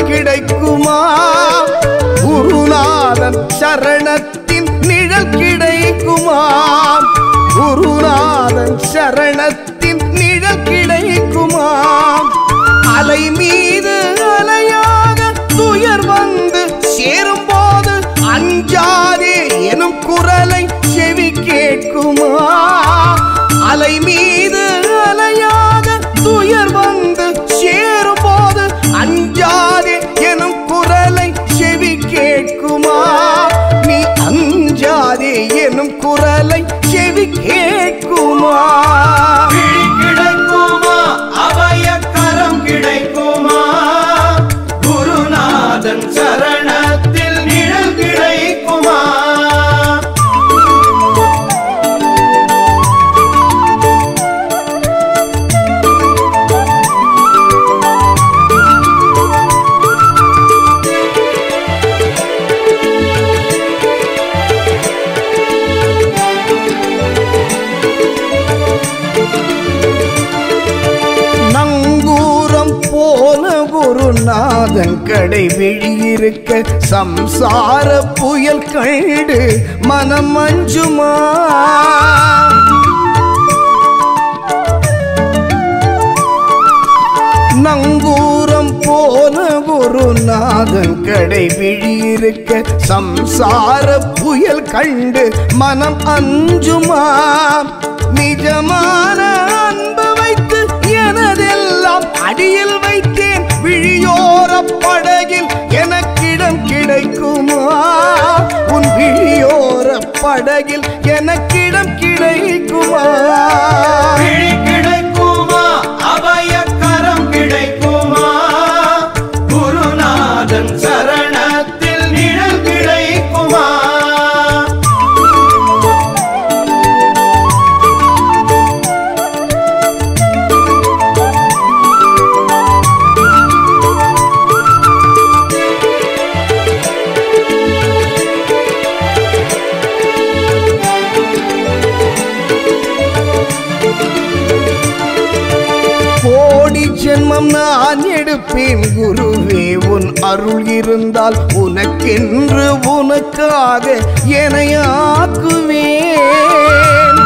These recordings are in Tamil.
கிடைக்குமா குருநாதன் சரணத்தின் நிழல் கிடைக்குமா குருநாதன் சரணத்தின் நிழல் கிடைக்குமா அலை மீது அலையாக துயர் வந்து சேரும் போது அஞ்சாதே எனும் குரலை செவி கேட்குமா அலை மீது அலையாக துயர் வந்து சேரும் போது அஞ்சாதே எனும் குரலை செவி கேட்குமா நீ அஞ்சாதே எனும் குரலை செவி கேட்குமா விழி கிடைக்குமா அபய கரம் கிடைக்குமா குருநாதன் சரணத்தில் நிழல் கிடைக்குமா நங்கூரம் போல குருநாதன் கடை விழியிருக்க சம்சார புயல் கண்டு மனம் மஞ்சுமா நங்கூரம் போல குருநாதன் கடை விழியிருக்க சம்சார புயல் கண்டு மனம் அஞ்சுமா நிஜமான அன்பு வைத்து எனதெல்லாம் அடியில் வைத்தேன் விழியோர படகில் எனக்கிடம் கிடைக்குமா உன் விழியோர படகில் எனக்கிடம் கிடைக்குமா விழி கிடைக்குமா அபய கரம் கிடைக்குமா குருநாதன் சரணத்தில் நிழல் கிடைக்குமா கோடி ஜென்மம் நான் எடுப்பேன் குருவே உன் அருள் இருந்தால் உனக்கென்று உனக்காக எனையாக்குவேன்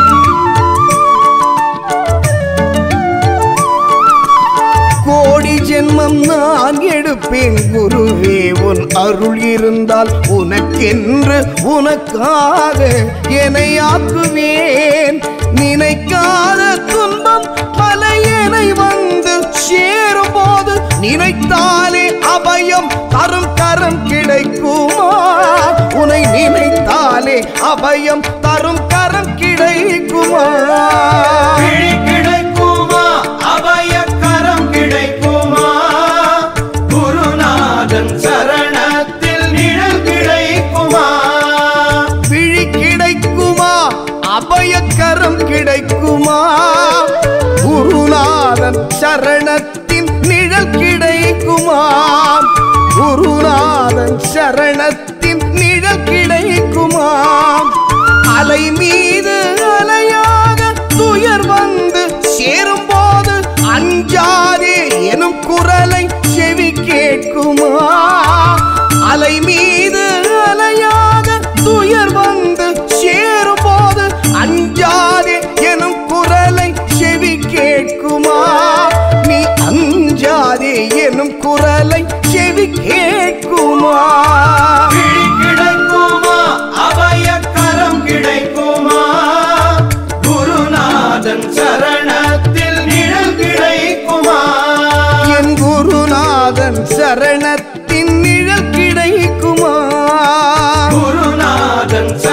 கோடி ஜென்மம் நான் எடுப்பேன் குருவே உன் அருள் இருந்தால் உனக்கென்று உனக்காக எனையாக்குவேன் நினைக்காத துன்பம் பல எனை வந்து சேரும் போது நினைத்தாலே அபயம் தரும் கரம் கிடைக்குமா உனை நினைத்தாலே அபயம் தரும் கரம் கிடைக்குமா விழி கிடைக்குமா அபய கரம் கிடைக்குமா குருநாதன் சரணத்தில் நிழல் கிடைக்குமா விழி கிடைக்குமா அபயக்கரம் கிடைக்குமா குருநாதன் சரணத்தின் நிழல் கிடைக்குமா குருநாதன் சரணத்தின் நிழல் கிடைக்குமா அலை மீது அலையாக துயர் வந்து சேரும் போது அஞ்சாதே எனும் குரலை செவி கேட்குமா அலை மீது அலையாக துயர் வந்து சேரும் போது அஞ்சாதே எனும் குரலை செவி கேட்குமா நீ அஞ்சாதே எனும் குரலை செவி கேட்குமா விழி கிடைக்குமா அபய கரம் கிடைக்குமா குருநாதன் சரணத்தில் நிழல் கிடைக்குமா என் குருநாதன் சரணத்தின் நிழல் கிடைக்குமா குருநாதன்